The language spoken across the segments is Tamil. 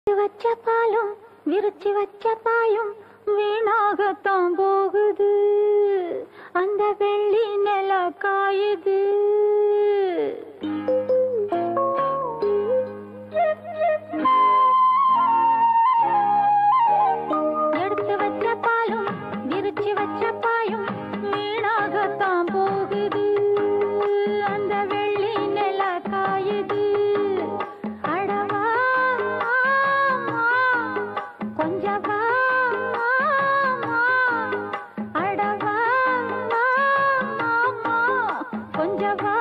வச்ச பாலும் விரிச்சு வச்ச பாயும் வீணாகத்தான் போகுது அந்த வெள்ளி நில காயுது எடுத்து வச்ச பாலும் விரிச்சு வச்ச பாயும் வீணாகத்தான் போகுது அந்த வெள்ளி நில காயுது அடவா கொஞ்சம் வா அடவா கொஞ்சம் வா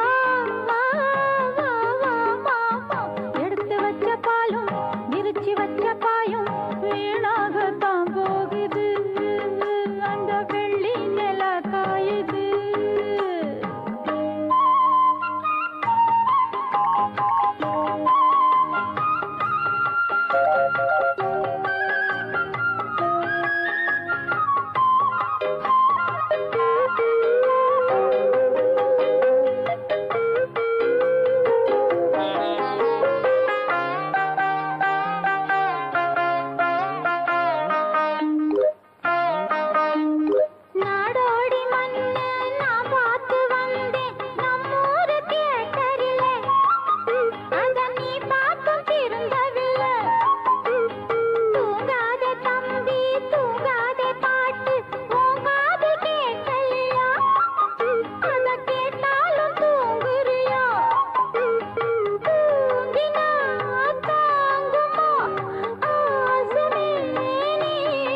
எடுத்து வச்ச பாலும் விரிச்சு வச்ச பாயும் வீணாகத்தான் போகுது அந்த வெள்ளி நில காயுது நாடோடி மண்ணு நான் பார்த்து வந்தேன் நம்மூரு தியேட்டரிலே அத நீ பார்த்தும் திருந்தவில்லை தூங்காத தம்பி தூங்காத பாட்டு உன் காது கேட்கலையா அத கேட்டாலும் தூங்குறியா தூங்கினா தாங்குமா ஆசமே நீ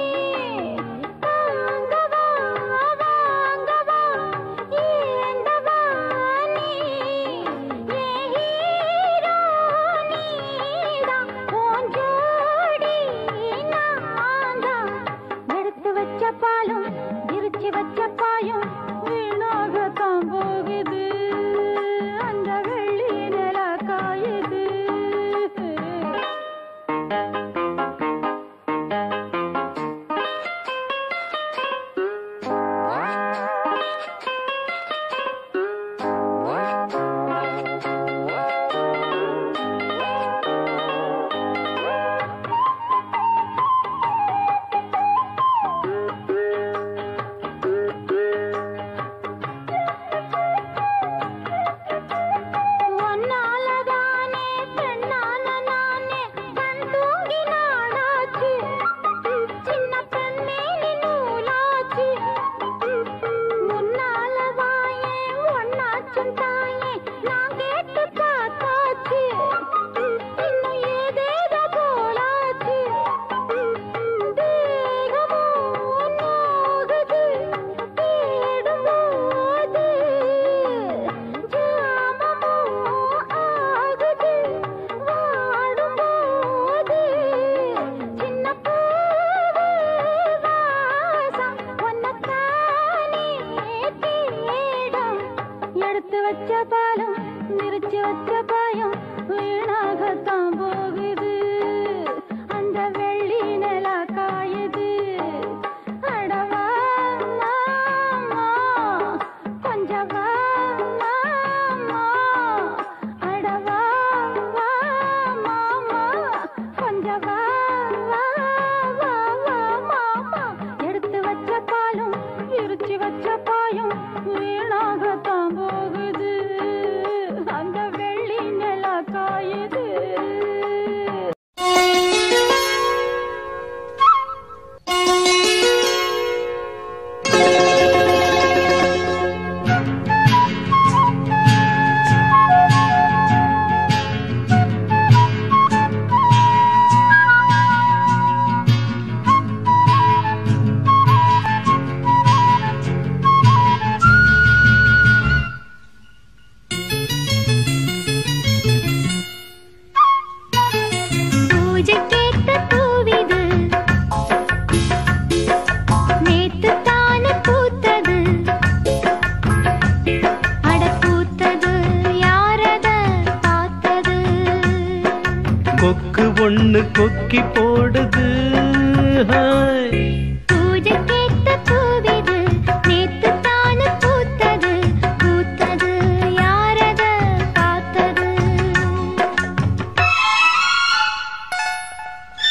தாங்கவா வாங்கவா ஏண்டவா நீ ஏ ஹீரோ நீதான் உன் ஜோடி நான்தான் எடுத்து வச்ச பாலும் விரிச்சு வச்ச பாயும் வீணாகத்தான் போகுது அந்த வெள்ளி நில காயுது ஒன்னாலதானே பெண்ணான நானே கண் தூங்கி நாடாச்சு சின்ன பெண்மேனி நூலாச்சு முன்னால வாயே ஒன்னாச்சும் தாயே நான் கேட்டு பார்த்தாச்சு இன்னும் ஏதேதோ போலாச்சு தேகமோ நோகுது தேடும்போது ஜாமமோ ஆகுது வாடும்போது சின்ன பூவு வாசம் உன்னைத்தானே தேடும் எடுத்து வச்ச பாலும் விரிச்சு வச்ச பாயும் வீணாகத்தான் போகுது அந்த வெள்ளி நில காயுது அடவா மாமா கொஞ்சம் வா மாமா அடவா வா மாமா கொஞ்சம் வா வா வா வா மாமா எடுத்து வச்ச பாலும் விரிச்சு வச்ச பாயும் வீணாகத்தான் போகுது அந்த வெள்ளி நில காயுது பூஜை கேட்ட பூவிது நேத்து தானே பூத்தது அட பூத்தது யாரத பார்த்தது கொக்கு ஒண்ணு கொக்கி போடுது ஹாய். பூஜை கேட்ட பூவிது நேத்து தானே பூத்தது பூத்தது யாரத பார்த்தது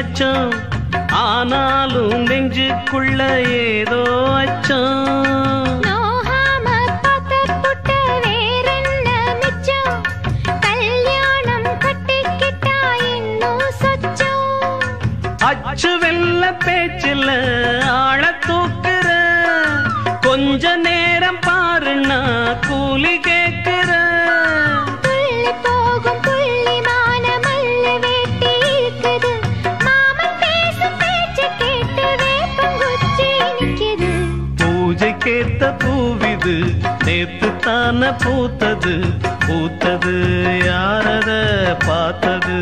மச்சம் ஆனாலும் நெஞ்சுக்குள்ள ஏதோ அச்சம் நோகாம பார்த்த புட்ட வேறென்ன மிச்சம் கல்யாணம் கட்டிக்கிட்டா இன்னும் சொச்சம் அச்சு வெல்ல பேச்சில் ஆழ தூக்குற கொஞ்ச நேரம் பாருன்னா கூலி கேக்குற துள்ளி போகும் புள்ளிமான மல்லு வேட்டி இருக்குது மாமன் பேசும் பேச்சு கேட்டு வேப்பங்குச்சி நிக்குது பூஜைக்கேத்த பூவிது நேத்து தான பூத்தது பூத்தது யாரத பார்த்தது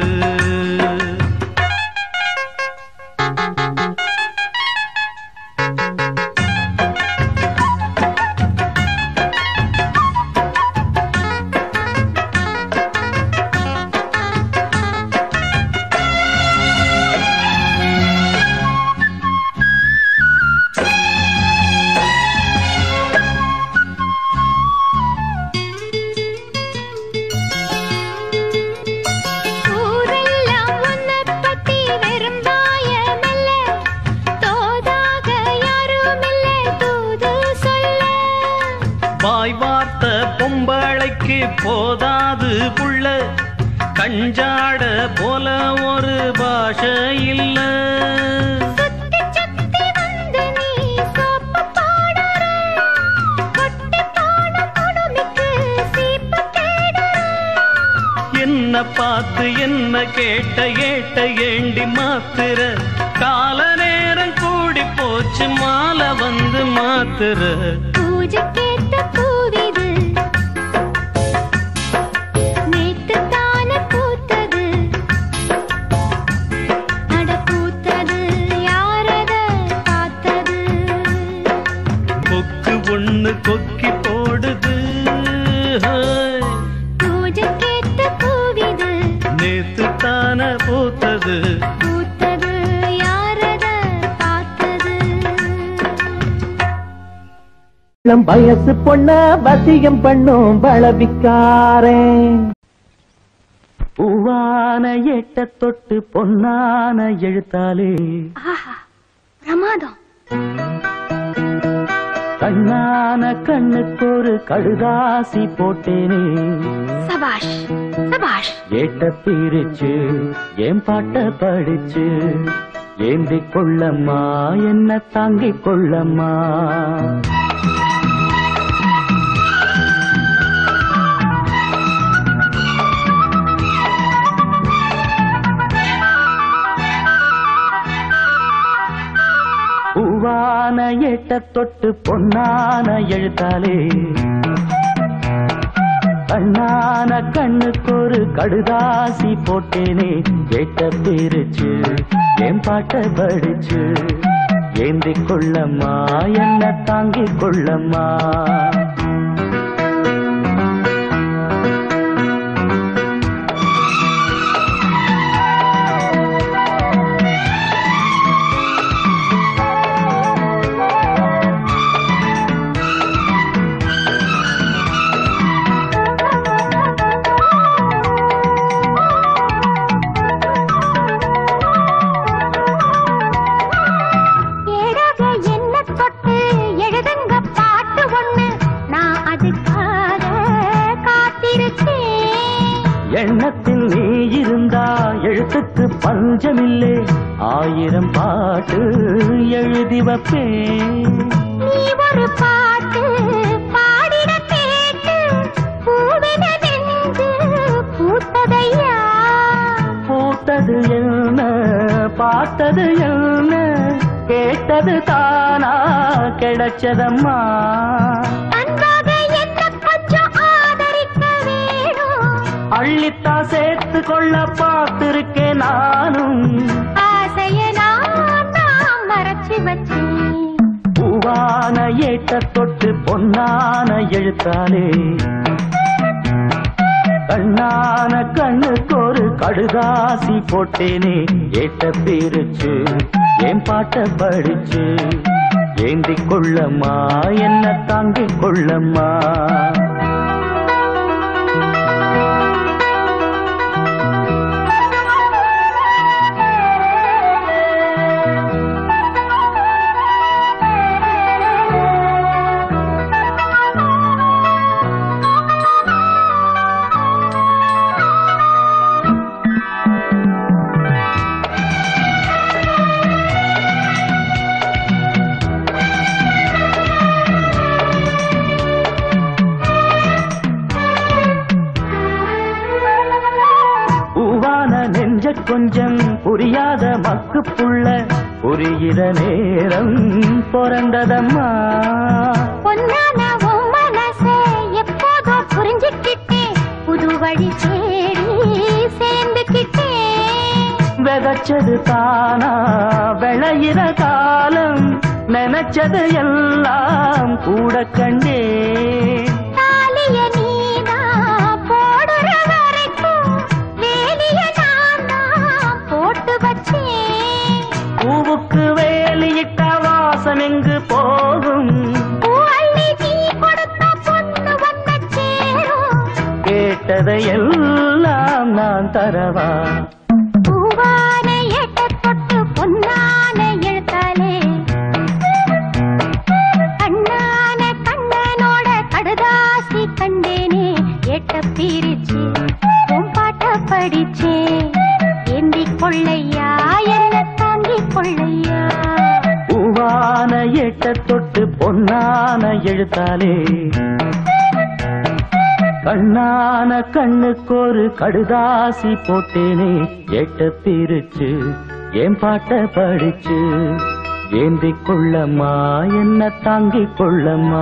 ஊரெல்லாம் உன்னைப் பத்தி வெறும் வாயமல்ல. தோதாக யாருமில்லை தூது சொல்ல. வாய் வார்த்த பொம்பளைக்கு போதாது புள்ள கஞ்சாட போல ஒரு பாஷை இல்ல சுத்தி சுத்தி வந்து நீ சோப்பு போடுற. கொட்டி போன குடுமிக்கு சீப்பு தேடுற. என்ன பார்த்து என்ன கேட்ட ஏட்ட ஏண்டி மாத்துற கால நேரம் கூடி போச்சு மாலை வந்து மாத்துற பூஜைக்கேத்த பூவிது. நேத்துத்தானே பூத்தது. அட பூத்தது யாரத பார்த்தது கொக்கு ஒண்ணு கொக்கி போடுது ஹாய். பூஜைக்கேத்த பூவிது நேத்து தான பூத்தது பூத்தது யாரத பார்த்தது இளம் வயசு பொண்ண வசியம் பண்ணும் பலவிக்காரே பூவான எட்ட தொட்டு பொன்னான எழுத்தாலே ஆஹா பிரமாதம் கண்ணான கண்ணுக்கு ஒரு கடுதாசி போட்டேனே சபாஷ் சபாஷ் ஏட்ட பிரிச்சு ஏன் பாட்ட படிச்சு ஏந்தி கொள்ளம்மா என்ன தாங்கிக் கொள்ளம்மா பூவான எட்ட தொட்டு பொன்னான எழுத்தாலே கண்ணான கண்ணுக்கு ஒரு கடுதாசி போட்டேனே கேட்ட பிரிச்சு என் பாட்ட படிச்சு ஏந்தி கொள்ளம்மா என்ன தாங்கிக் கொள்ளம்மா ஏடாக என்ன தொட்டு எழுதுங்க பாட்டு ஒண்ணு நான் அதுக்காக காத்திருக்கேன் எண்ணத்தில் நீ இருந்தா எழுத்துக்கு பஞ்சமில்லை ஆயிரம் பாட்டு எழுதி வைப்பேன் நீ ஒரு பாட்டு பாடிட கேட்டு பூவின நெஞ்சு பூத்ததையா பூத்தது என்ன பார்த்தது என்ன கேட்டது தானா கிடைச்சதம்மா அன்பாக என்ன கொஞ்சம் ஆதரிக்க வேணும் அள்ளித்தா சேர்த்து கொள்ள பார்த்திருக்கேன் நானும் ஆசைய நான் தான் மறைச்சு வச்சேன் பூவான ஏட்ட தொட்டு பொன்னான எழுத்தாலே கண்ணான கண்ணுக்கு ஒரு கடுதாசி போட்டேனே ஏட்ட பிரிச்சு என் பாட்ட படிச்சு ஏந்தி கொள்ளம்மா என்ன தாங்கிக் கொள்ளம்மா புரியாத மக்கு புள்ள புரிகிற நேரம் பிறந்ததம்மா பொன்னான உன் மனசை எப்போதோ புரிஞ்சுக்கிட்டேன் புது வழி தேடி சேர்ந்துக்கிட்டேன் விதைச்சது தானா விளையிற காலம் நினைச்சது எல்லாம் கூட கண்டே தாலிய நீதான் போடுற வரைக்கும் வேலிய நான் தான் போட்டு வச்சேன் பூவுக்கு வேலியிட்ட வாசம் எங்கு போகும் பூ அள்ளி நீ கொடுத்த பொண்ணு வந்த சேரும் கேட்டதை எல்லாம் நான் தரவா பூவான எட்ட தொட்டு பொன்னான எழுத்தாலே கண்ணான கண்ணனோட கடுதாசி கண்டேனே எட்ட பிரிச்சு உன் பாட்ட படிச்சே ஏந்தி கொள்ளையா என்ன தாங்கி கொள்ளையா பூவான எட்ட தொட்டு பொன்னான எழுத்தாலே கண்ணான கண்ணுக்கு ஒரு கடுதாசி போட்டேனே எட்ட பிரிச்சு என் பாட்ட படிச்சு ஏந்தி கொள்ளம்மா என்ன தாங்கிக் கொள்ளம்மா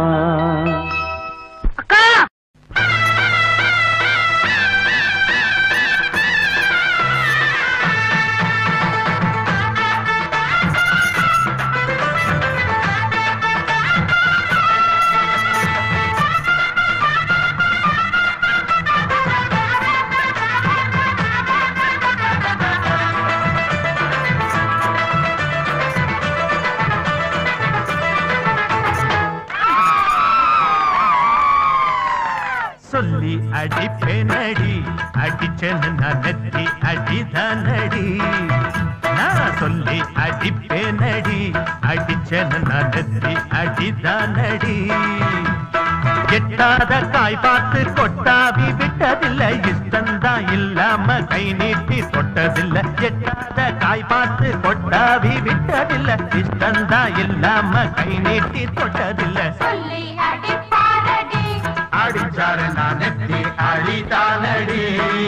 சொல்லி அடிப்பேனடி அடிச்சேன்னு நான் நெத்தி அடிதானடி நான் சொல்லி அடிப்பேனடி அடிச்சேன்னு நான் நெத்தி அடிதானடி எட்டாத காய் பார்த்து கொட்டாவி விட்டதில்ல இஷ்டந்தான் இல்லாம கை நீட்டி தொட்டதில்ல எட்டாத காய் பார்த்து கொட்டாவி விட்டதில்ல இஷ்டந்தான் இல்லாம கை நீட்டி தொட்டதில்ல சொல்லி அடிப்பாரடி அடிச்சாரு நான் நெத்தி அழிதானடி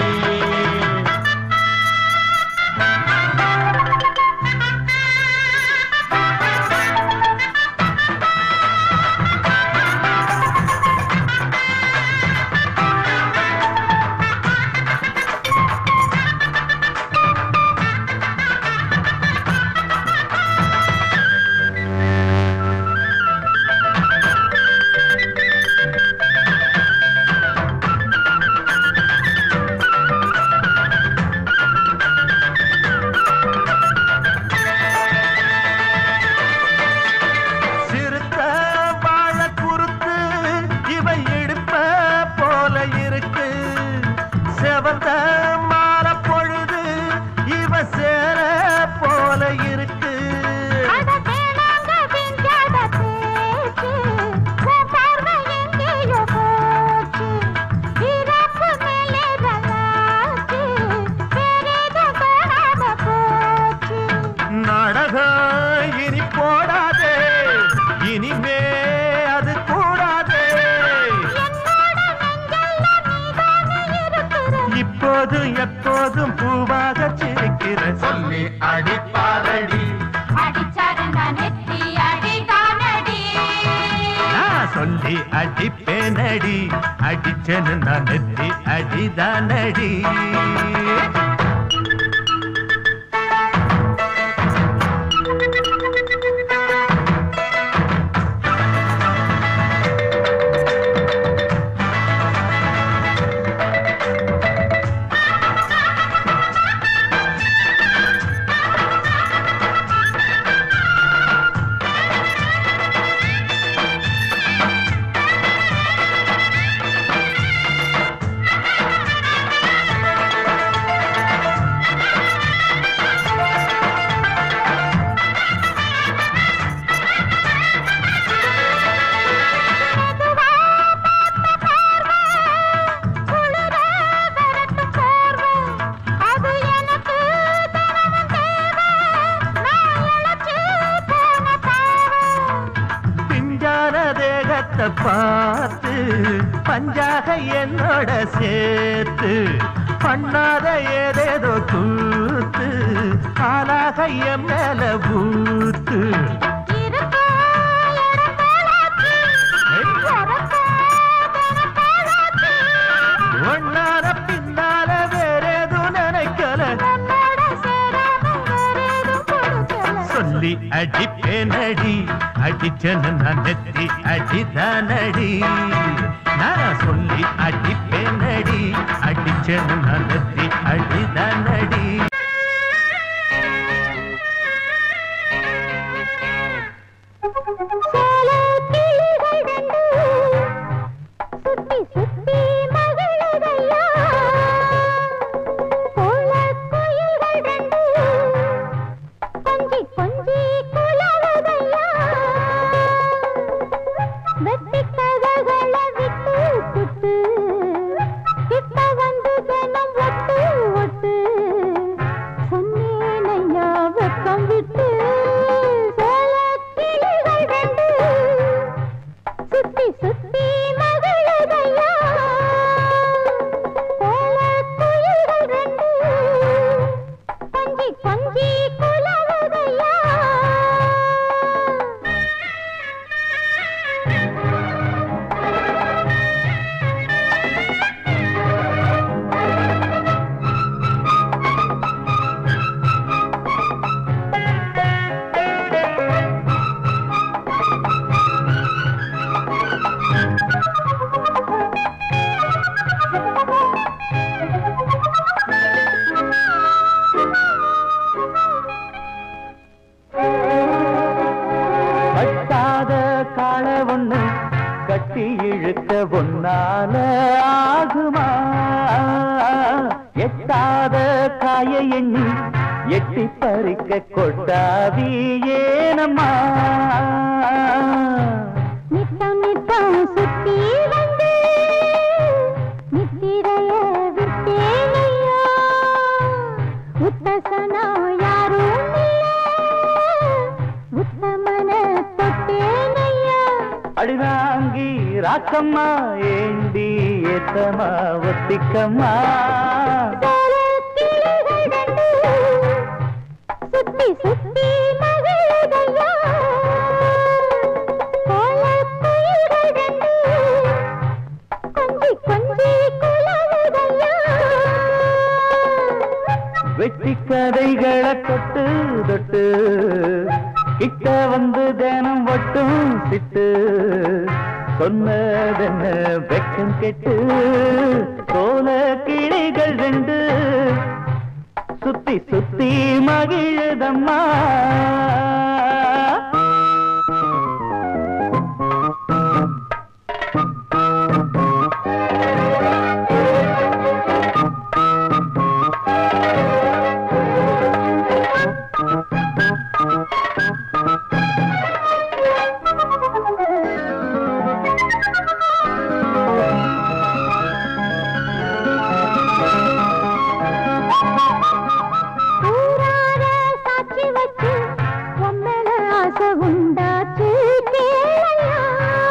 சிறுத்த வாழ குறுத்து இவ எடுப்ப போல இருக்கு செவந்த மாற பொழுது இவ சேர போல இருக்கு அட வேணாங்க விஞ்ஞான பேச்சு உன் பார்வை எங்கேயோ போச்சு இறப்பு மேலே ரலாச்சு வேறேதோ காணாம போச்சு நாடகம் இனி போடாதே இனிமே அது கூடாதே என்னோட நெஞ்செல்லாம் நீதானே இருக்கிற இப்போதும் எப்போதும் பூவாக சிரிக்கிற சொல்லி அடிப்பாரடி அடிச்சாரு நான் நெத்தி அடிதானடி நான் சொல்லி அடிப்பேனடி அடிச்சேன்னு நான் நெத்தி அடிதானடி பிஞ்சான தேகத்தை பார்த்து பஞ்சாக என்னோட சேர்த்து பண்ணாத ஏதேதோ கூத்து ஆளாக என் மேல பூத்து இருக்கா இடத்தலாச்சு வரக்கா தனத்தலாச்சு ஒன்னார பின்னால வேறேதும் நினைக்கல தன்னோட சேராம வேறேதும் கொடுக்கல சொல்லி அடிப்பேனடி அடிச்சனு நான் நெத்தி அடிதானடி நான் சொல்லி அடிப்பேனடி அடிச்சனு நான் நெத்தி அடிதானடி சேல கிளிகள் ரெண்டு சுத்தி சுத்தி மகிழுதையா கோல குயில்கள் ரெண்டு கொஞ்சி கொஞ்சி குலவுதையா வெட்டி கதகளை விட்டு புட்டு கிட்ட வந்து தினம் ஒட்டு ஒட்டு சொன்னேனையா வெக்கம் விட்டு சேல கிளிகள் ரெண்டு சுத்தி சுத்தி மகிழுதையா சேல குயில்கள் ரெண்டு கொஞ்சி கொஞ்சி குலவுதையா கட்டாத கால ஒண்ணு கட்டி இழுக்க ஒன்னால ஆகுமா எட்டாத காய எண்ணி எட்டி பறிக்க கொட்டாவி ஏனம்மா நித்தம் நித்தம் சுத்தி வந்து நித்திரைய விட்டேனையா உத்தசனா யாரும் இல்ல உத்தமன தொட்டேனையா அடிவாங்கி ராக்கம்மா ஏண்டி ஏத்தமா ஒத்திக்கம்மா கிளிகள் ரெண்டு சுத்தி சுத்தி மகிழுதையா கோலக் குயில்கள் ரெண்டு கொஞ்சி கொஞ்சி குலவுதையா வெட்டி கதைகளை தொட்டு தொட்டு கிட்ட வந்து தினம் ஒட்டும் சிட்டு சொன்னதென்ன வெக்கம் கெட்டு சோல கிளிகள் ரெண்டு சுத்தி சுத்தி மகிழுதம்மா ஊரார சாட்சி வச்சு உம்மேல ஆசை உண்டாச்சு கேளையா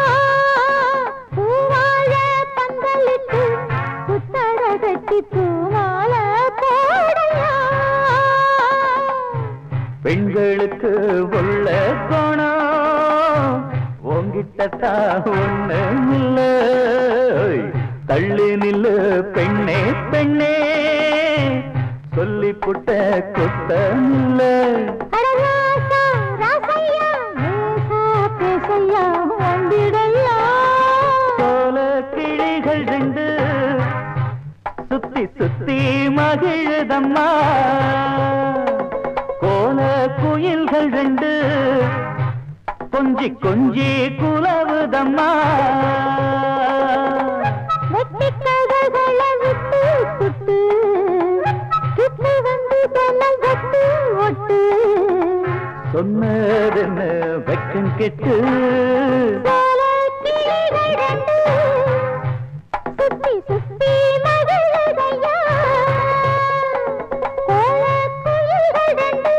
பூவாழ பந்தலிட்டு புத்தட கட்டி பூமால போடையா பெண்களுக்கு உள்ள குணம் உங்கிட்ட ஒண்ணு இல்ல தள்ளி நில்லு பெண்ணே பெண்ணே சொல்லி புட்ட குத்தம் இல்ல அடராசா ராசையா லேசா பேசையா வந்திடையா சோல கிளிகள் ரெண்டு சுத்தி சுத்தி மகிழுதம்மா கோல குயில்கள் ரெண்டு கொஞ்சி கொஞ்சி குலவுதம்மா வெட்டி கதகளை விட்டு புட்டு கிட்ட வந்து ஜன்னல் கட்டு ஒட்டு சொன்னதென்ன வெக்கம் கெட்டு சேல கிளிகள் ரெண்டு சுத்தி சுத்தி மகிழுதையா கோலக் குயில்கள் ரெண்டு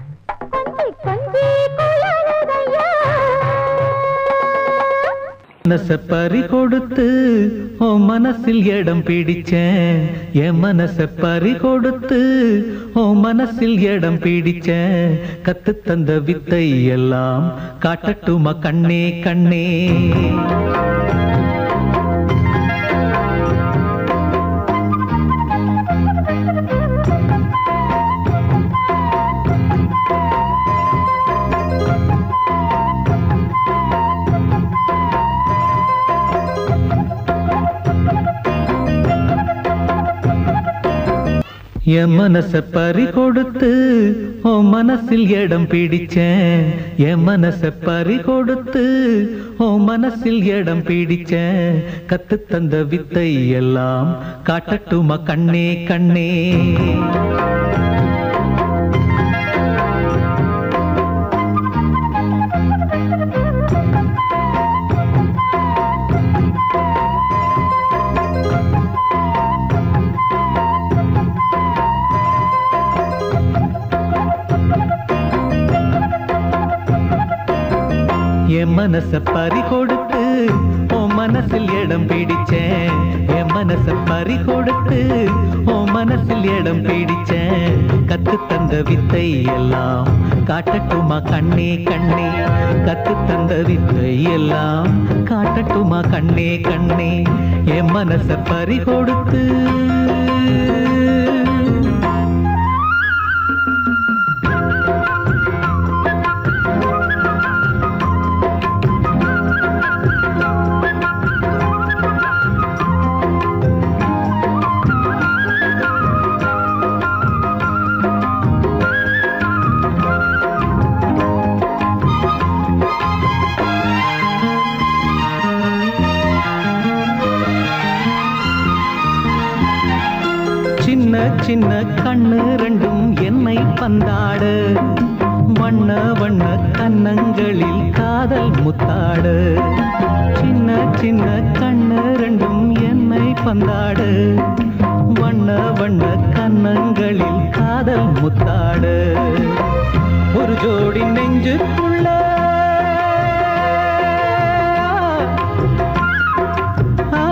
கொஞ்சி கொஞ்சி குலவுதையா மனச பறி கொடுத்து ஓ மனசில் இடம் பிடிச்சேன் என் மனச பறி கொடுத்து ஓ மனசில் இடம் பிடிச்சேன் கத்து தந்த வித்தை எல்லாம் காட்டட்டுமா கண்ணே கண்ணே என் மனச பறி கொடுத்து ஓ மனசில் இடம் பிடிச்சேன் என் மனச பறி கொடுத்து ஓ மனசில் இடம் பிடிச்சேன் கத்து தந்த வித்தை எல்லாம் காட்டட்டுமா கண்ணே கண்ணே என் மனச பறி கொடுத்து உன் மனசில் இடம் பிடிச்சேன் என் மனச பறி கொடுத்து உன் மனசில் இடம் பிடிச்சேன் கத்து தந்த வித்தை எல்லாம் காட்டட்டுமா கண்ணே கண்ணே கத்து தந்த வித்தை எல்லாம் காட்டட்டுமா கண்ணே கண்ணே என் மனச பறி கொடுத்து சின்ன சின்ன கண்ணு ரெண்டும் என்னை பந்தாடு வண்ண வண்ண கன்னங்களில் காதல் முத்தாடு சின்ன சின்ன கண்ணு ரெண்டும் என்னை பந்தாடு வண்ண வண்ண கன்னங்களில் காதல் முத்தாடு ஒரு ஜோடி நெஞ்சுக்குள்ள ஆ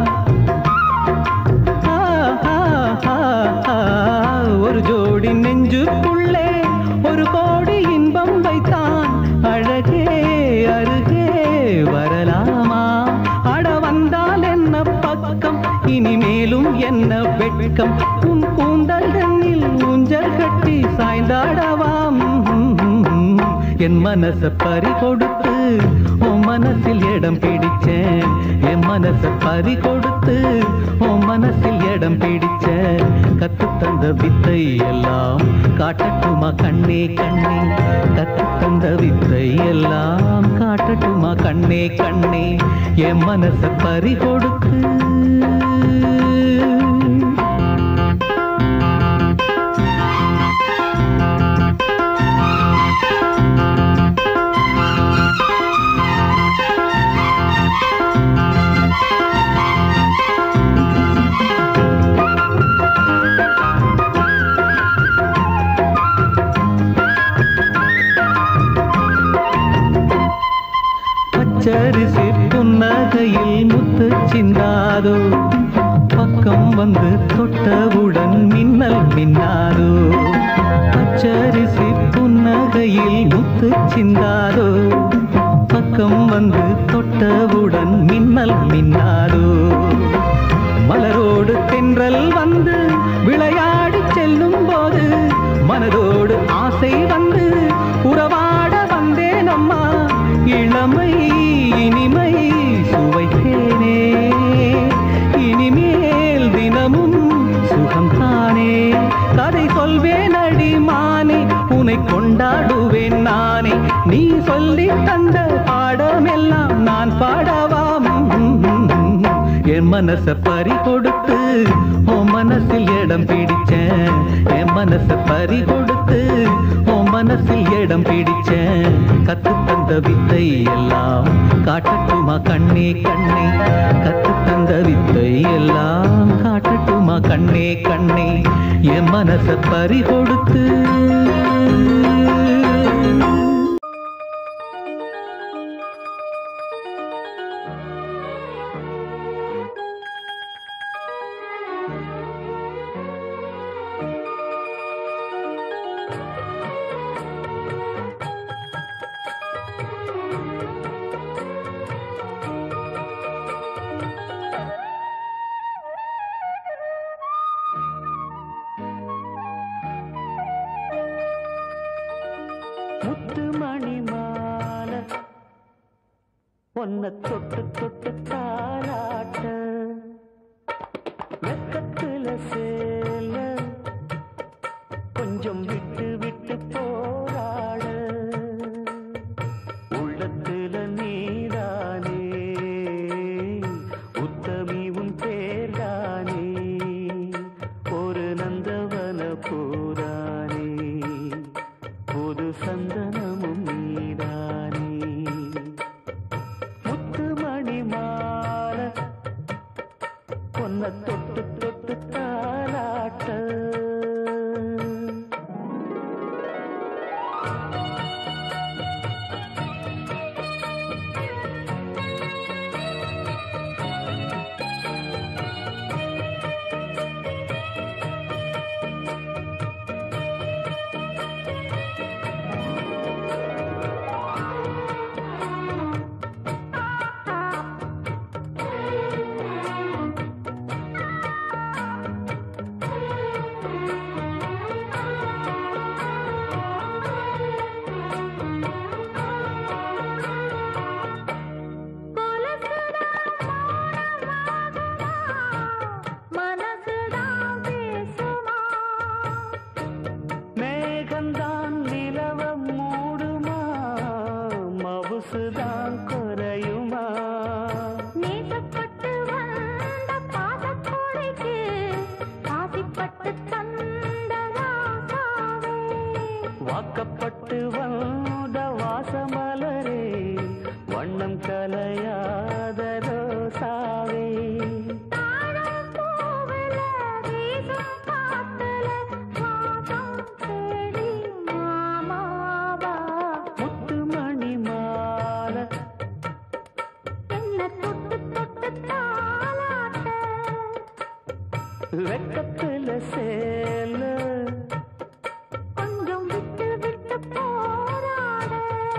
ஆ, ஆ, ஆ, ஆ, ஒரு ஜோடி நெஞ்சுக்குள்ளே ஒரு கோடி இன்பம் வைத்தான் அழகே அருகே வரலாமா அட வந்தால் என்ன பக்கம் இனிமேலும் என்ன வெட்கம் உன் கூந்தல் தண்ணில் ஊஞ்சல் கட்டி சாய்ந்தாடவாம் என் மனச பறி கொடுத்து உன் மனசில் இடம் பிடிச்சேன் என் மனச பறி கொடுத்து உன் மனசில் இடம் பிடிச்சேன் கத்து தந்த வித்தை எல்லாம் காட்டட்டுமா கண்ணே கண்ணே கத்து தந்த வித்தை எல்லாம் காட்டட்டுமா கண்ணே கண்ணே என் மனச பறி கொடுத்து பச்சரிசி புன்னகையில் முத்து சிந்தாதோ பக்கம் வந்து தொட்டவுடன் மின்னல் மின்னாதோ பச்சரிசி புன்னகையில் முத்து சிந்தாதோ பக்கம் வந்து தொட்டவுடன் மின்னல் மின்னாதோ மலரோடு தென்றல் வந்து விளையாடி செல்லும் போது மனதோடு ஆசை வந்து உறவாட வந்தேன் அம்மா இளமை இனிமை சுவைத்தேனே இனிமேல் தினமும் சுகம் தானே கதை சொல்வேன் அடிமானே உன்னை கொண்டாடுவேன் நானே நீ சொல்லி தந்த பாடமெல்லாம் நான் பாடவாம் என் மனச பறி கொடுத்து உன் மனசில் இடம் பிடிச்சேன் என் மனச பறி கொடுத்து உன் மனசில் இடம் பிடிச்சேன் கத்து தந்த வித்தை எல்லாம் காட்டட்டுமா கண்ணே கண்ணே கத்து தந்த வித்தை எல்லாம் காட்டட்டுமா கண்ணே கண்ணே என் மனச பறி கொடுத்து முத்து மணி மாலை ஒன்ன தொட்டு தொட்டு தாளாட்ட வெக்கத்துல சேல கொஞ்சம் விட்டு விட்டு போராட உள்ளத்துல நீதானே உத்தமி உன் பேர்தானே ஒரு நந்தவன பூரானே புது சந்தனமும் நீதானே முத்து மணி மாலை பொன்ன தொட்டு தொட்டு தாளாட்ட மனசுதான் பேசுமா மேகந்தான் நிலவ மூடுமா மவுசுதான் குறையுமா நேசப்பட்டு வந்த பாசக்கோடைக்கு ஆசைப்பட்டு தந்த ராசாவே வாக்கப்பட்டு வந்த வாசமலரே வண்ணம் கலையாத ரோசாவே தாழம் பூவுல வீசும் காத்துல வாசம் தேடி மாமாவா முத்து மணி மாலை என்ன தொட்டு தொட்டு தாளாட்ட வெக்கத்துல சேல கொஞ்சம் விட்டு விட்டு போராட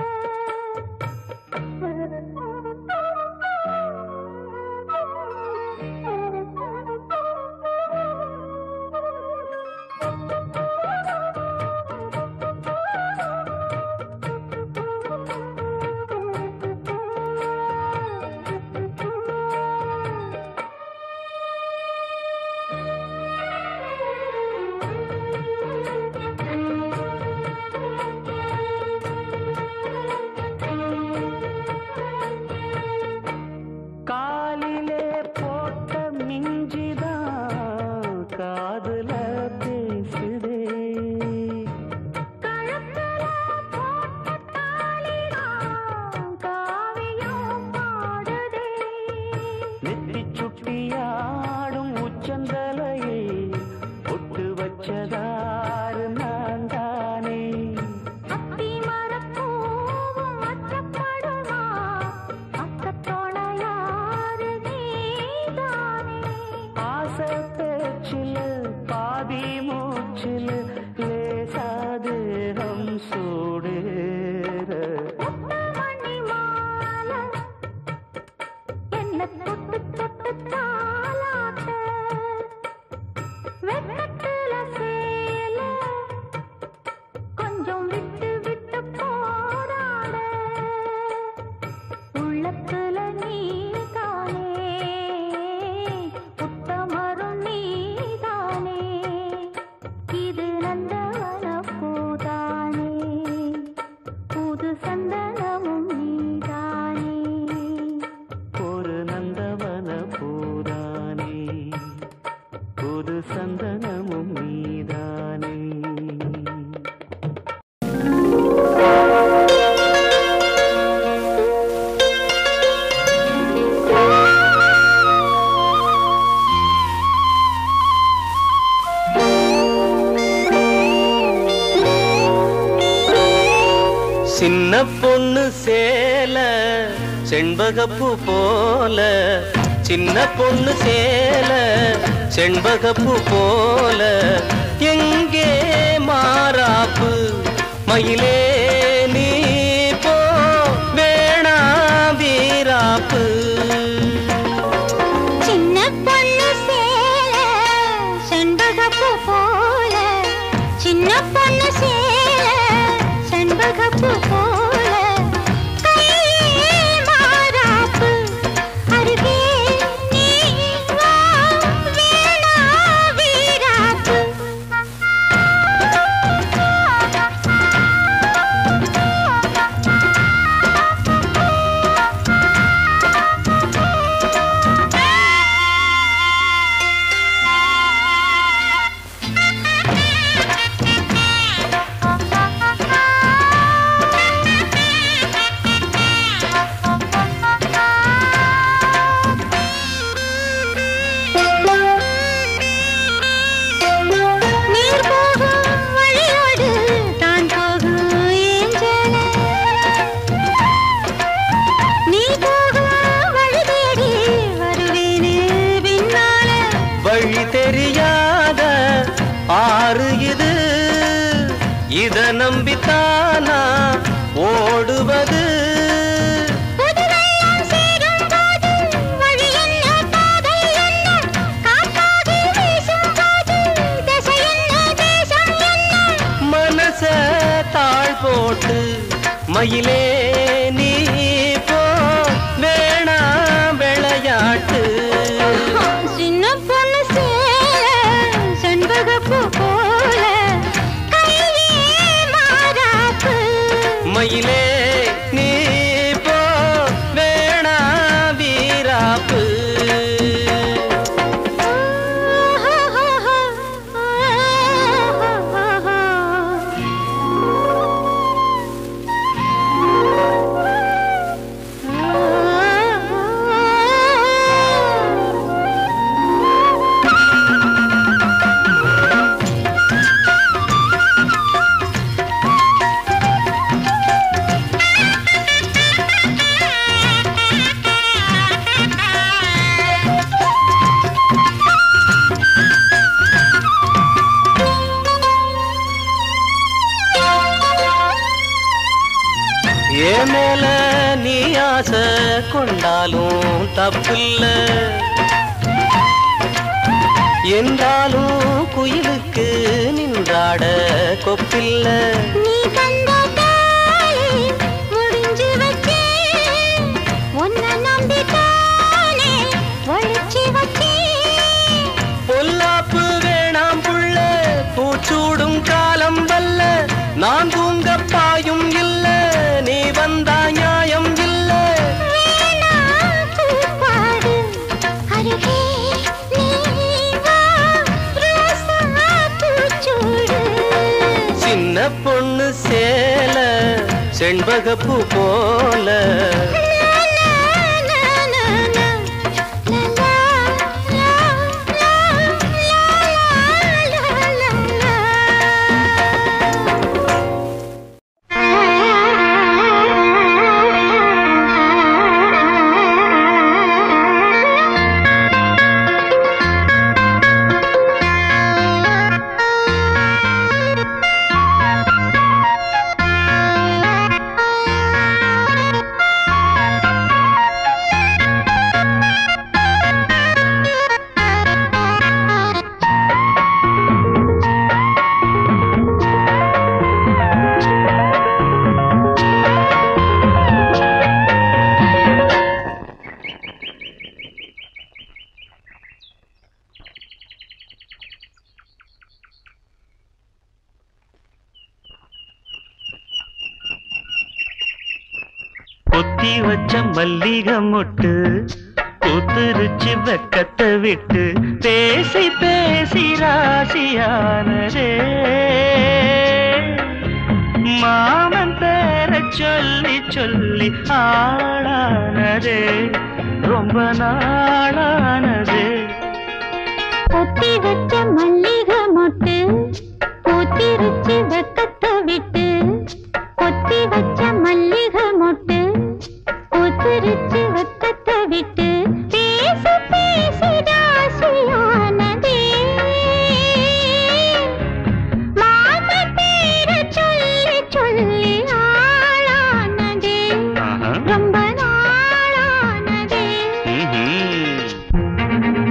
காலிலே போட்ட மிஞ்சிதான் காதுல பேசுதே கழுத்துல போட்ட தாலிதான் காவியம் பாடுதே நெத்தி சுட்டியாடும் உச்சந்தலையில் ஒட்டு வச்சதாறு நான் தானே அத்தி மரப்பூவும் அச்சப்படுமா அக்கத்தோட யாரு நீதானே ஆசை பேச்சில் பாதி மூச்சில் லேசாதேகம் சூடேற முத்துமணி மாலை என்ன தொட்டு தொட்டு தாளாட்ட வெட்டத்துல சேல கொஞ்சம் விட்டு விட்டு போராட உள்ளத்துல நீதானே உத்தமரும் நீதானே இது நந்தவன பூதானே புது சந்தனமும் நீதானே ஒரு நந்தவன பூரானே புது சந்தனமும் நீதானே சின்ன பொண்ணு சேல செண்பகப்பூ போல சின்ன பொண்ணு சேல செண்பகப்பூ போல எங்கே மாறாப்பு மயிலே நீ போ வேணா வீராப்பு சின்ன பொண்ணு சேல செண்பகப்பூ போல சின்ன பொண்ணு சேல செண்பகப்பூ தானா ஓடுவது புதுவெள்ளம் சேரும் போது வழி என்ன பாதை என்ன காற்றாகி வீசும் போது திசை என்ன தேசம் என்ன மனச தாழ் போட்டு மயிலே நீ போ வேணாம் விளையாட்டு சின்ன பொண்ணு சேல செண்பகப்பூ போல கையே மாறாப்பு மயிலே நீ போ வேணாம் வீராப்பு ஏ மேல நீ ஆசை கொண்டாலும் தப்பில்ல என்றாலும் குயிலுக்கு நின்றாட கொப்பில்ல நீ தந்த தாலி முடிஞ்சு வச்சே உன்னை நம்பித்தானே ஒழிச்சு வச்சே பொல்லாப்பு வேணாம் புள்ள பூச்சூடும் காலம் வல்ல நான் தூங்க பாயும் இல்ல நீ வந்தா நியாயம் இல்ல வேணா பூப்பாடு அருகே நீ வா ரோசா பூச்சூடு சின்ன பொண்ணு சேல செண்பகப்பூ போல கொத்தி வச்ச மல்லிகை மொட்டு பூத்துருச்சு வெக்கத்தை விட்டு பேசி பேசி ராசியானதே மாமன் பேர சொல்லி சொல்லி ஆளானதே ரொம்ப நாளானதே கொத்தி வச்ச மல்லிகை மொட்டு பூத்திருச்சு வெக்கத்தை விட்டு கொத்தி வச்ச மல்லிகை மொட்டு பூத்திருச்சு வெக்கத்தை விட்டு பேசி பேசி ராசியானதே மாமா பேர சொல்லி சொல்லி ஆளானதே ஆஹா. ரொம்ப நாளானதே ம்ஹும்.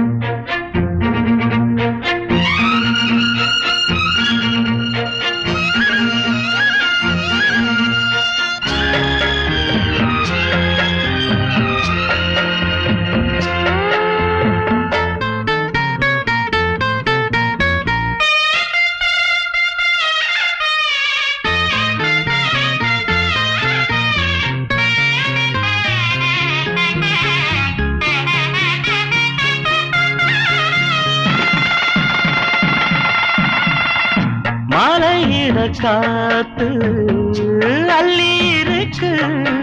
மாலையிட காத்து அள்ளி இருக்கு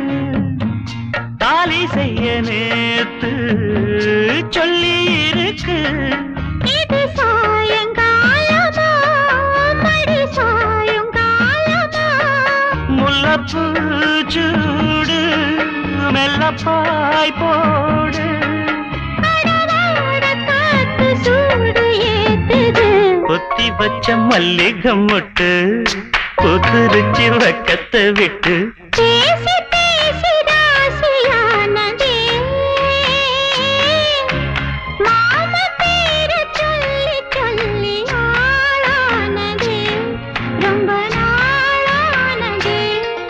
தாலி செய்ய நேத்து சொல்லி இருக்கு இது சாயங்காலமா மடி சாயங்காலமா முல்லப்பூ சூடு மெல்லப்பாய் போடு கடலோட காத்து சூடு ஏத்துது கொத்தி வச்ச மல்லிகை மொட்டு பூத்துருச்சி வக்கத்தை விட்டு பேசி பேசி ராசியானதே மாம பேரை சொல்லி சொல்லி ஆளானதே ரொம்ப நாளானதே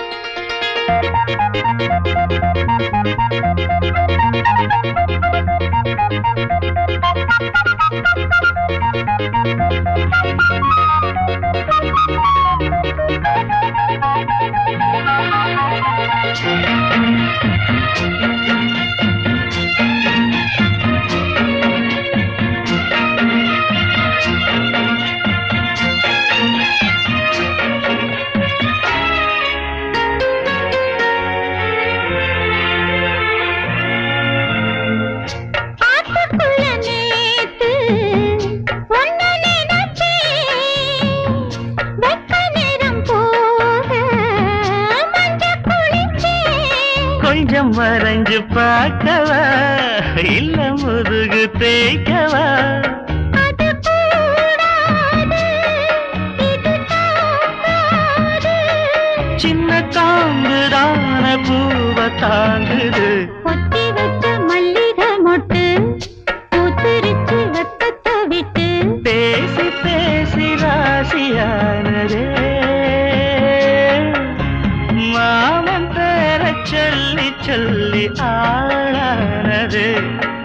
ஆத்துக்குள்ள நேத்து ஒன்ன நினைச்சேன் வெக்க நேரம் போக மஞ்ச குளிச்சேன் கொஞ்சம் வரைஞ்சு பார்க்கவா இல்ல முதுகு தேய்க்கவா அது கூடாது இது தாங்காது சின்ன காம்புதான பூவ தாங்குது கொத்தி வச்ச மல்லிகை மொட்டு பூத்துருச்சு வெக்கத்தை விட்டு பேசி பேசி ராசியானதே மாமன் பேர சொல்லி சொல்லி ஆளானது